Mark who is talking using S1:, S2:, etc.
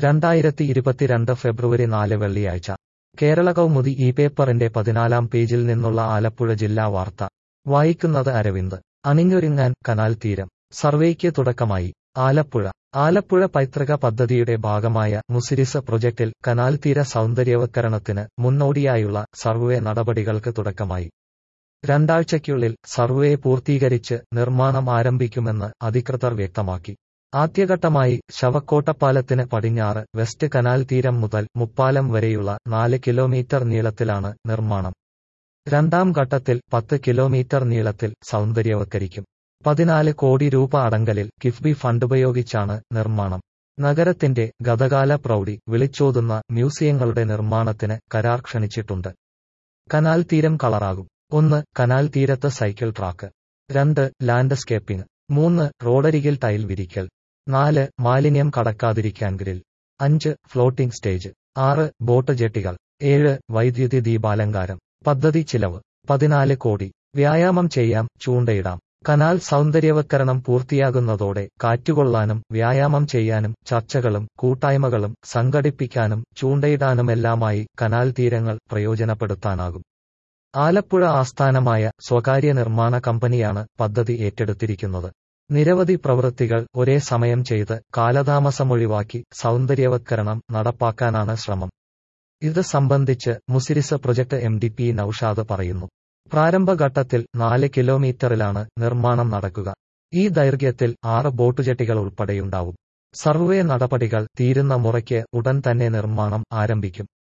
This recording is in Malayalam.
S1: രണ്ടായിരത്തി ഇരുപത്തിരണ്ട് ഫെബ്രുവരി നാല് വെള്ളിയാഴ്ച കേരള കൗമുദി ഈ പേപ്പറിന്റെ പതിനാലാം പേജിൽ നിന്നുള്ള ആലപ്പുഴ ജില്ലാ വാർത്ത വായിക്കുന്നത് അരവിന്ദ് അണിഞ്ഞൊരുങ്ങാൻ കനാൽ തീരം സർവേയ്ക്ക് തുടക്കമായി ആലപ്പുഴ ആലപ്പുഴ പൈതൃക പദ്ധതിയുടെ ഭാഗമായ മുസിരിസ് പ്രൊജക്ടിൽ കനാൽ തീര സൗന്ദര്യവത്കരണത്തിന് മുന്നോടിയായുള്ള സർവേ നടപടികൾക്ക് തുടക്കമായി രണ്ടാഴ്ചയ്ക്കുള്ളിൽ സർവേ പൂർത്തീകരിച്ച് നിർമ്മാണം ആരംഭിക്കുമെന്ന് അധികൃതർ വ്യക്തമാക്കി ആദ്യഘട്ടമായി ശവക്കോട്ടപ്പാലത്തിന് പടിഞ്ഞാറ് വെസ്റ്റ് കനാൽ തീരം മുതൽ മുപ്പാലം വരെയുള്ള നാല് കിലോമീറ്റർ നീളത്തിലാണ് നിർമ്മാണം രണ്ടാം ഘട്ടത്തിൽ പത്ത് കിലോമീറ്റർ നീളത്തിൽ സൗന്ദര്യവത്കരിക്കും പതിനാല് കോടി രൂപ അടങ്കലിൽ കിഫ്ബി ഫണ്ടുപയോഗിച്ചാണ് നിർമ്മാണം നഗരത്തിന്റെ ഗതകാല പ്രൗഢി വിളിച്ചോതുന്ന മ്യൂസിയങ്ങളുടെ നിർമ്മാണത്തിന് കരാർ ക്ഷണിച്ചിട്ടുണ്ട് കനാൽ തീരം കളറാകും ഒന്ന് കനാൽ തീരത്ത് സൈക്കിൾ ട്രാക്ക് രണ്ട് ലാൻഡ്സ്കേപ്പിംഗ് മൂന്ന് റോഡരികിൽ ടൈൽ വിരിക്കൽ നാല് മാലിന്യം കടക്കാതിരിക്കാൻ ഗ്രിൽ അഞ്ച് ഫ്ലോട്ടിംഗ് സ്റ്റേജ് ആറ് ബോട്ട് ജെട്ടികൾ ഏഴ് വൈദ്യുതി ദീപാലങ്കാരം പദ്ധതി ചിലവ് പതിനാല് കോടി വ്യായാമം ചെയ്യാം ചൂണ്ടയിടാം കനാൽ സൗന്ദര്യവത്കരണം പൂർത്തിയാകുന്നതോടെ കാറ്റുകൊള്ളാനും വ്യായാമം ചെയ്യാനും ചർച്ചകളും കൂട്ടായ്മകളും സംഘടിപ്പിക്കാനും ചൂണ്ടയിടാനുമെല്ലാമായി കനാൽ തീരങ്ങൾ പ്രയോജനപ്പെടുത്താനാകും ആലപ്പുഴ ആസ്ഥാനമായ സ്വകാര്യ നിർമ്മാണ കമ്പനിയാണ് പദ്ധതി ഏറ്റെടുത്തിരിക്കുന്നത് നിരവധി പ്രവൃത്തികൾ ഒരേ സമയം ചെയ്ത് കാലതാമസമൊഴിവാക്കി സൗന്ദര്യവത്കരണം നടപ്പാക്കാനാണ് ശ്രമം ഇത് സംബന്ധിച്ച് Muziris project M D P Naushad പറയുന്നു പ്രാരംഭഘട്ടത്തിൽ നാല് കിലോമീറ്ററിലാണ് നിർമ്മാണം നടക്കുക ഈ ദൈർഘ്യത്തിൽ ആറ് ബോട്ടുജെട്ടികൾ ഉൾപ്പെടെയുണ്ടാവും സർവേ നടപടികൾ തീരുന്ന മുറയ്ക്ക് ഉടൻ തന്നെ നിർമ്മാണം ആരംഭിക്കും